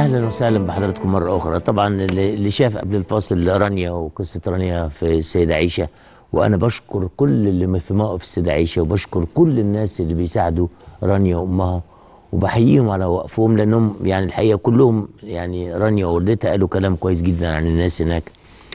اهلا وسهلا بحضراتكم مره اخرى طبعا اللي اللي شاف قبل الفاصل رانيا وقصه رانيا في السيده عيشه وانا بشكر كل اللي في موقف السيده عيشه وبشكر كل الناس اللي بيساعدوا رانيا وامها وبحييهم على وقفهم لانهم يعني الحقيقه كلهم يعني رانيا ووالدتها قالوا كلام كويس جدا عن الناس هناك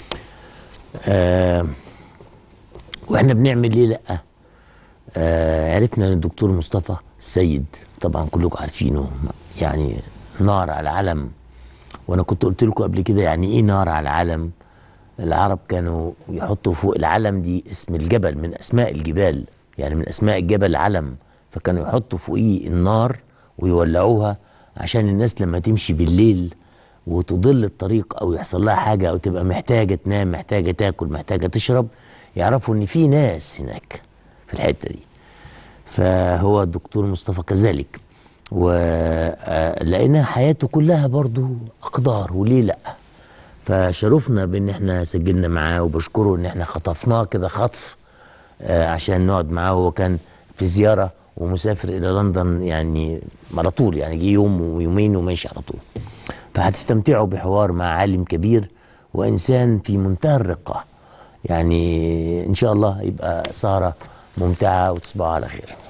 آه واحنا بنعمل ليه لا آه عرفنا ان الدكتور مصطفى السيد طبعا كلكم عارفينه يعني نار على العلم وانا كنت قلت لكم قبل كده يعني ايه نار على العلم العرب كانوا يحطوا فوق العلم دي اسم الجبل من اسماء الجبال يعني من اسماء الجبل علم فكانوا يحطوا فوقيه النار ويولعوها عشان الناس لما تمشي بالليل وتضل الطريق او يحصل لها حاجه او تبقى محتاجه تنام محتاجه تاكل محتاجه تشرب يعرفوا ان في ناس هناك في الحته دي فهو الدكتور مصطفى كذلك ولقينا حياته كلها برضو اقدار وليه لا فشرفنا بان احنا سجلنا معاه وبشكره ان احنا خطفناه كده خطف آه، عشان نقعد معاه هو كان في زياره ومسافر الى لندن يعني على طول يعني جه يوم ويومين وماشي على طول فهتستمتعوا بحوار مع عالم كبير وانسان في منتهى الرقه يعني ان شاء الله يبقى سهره ممتعه وتصبحوا على خير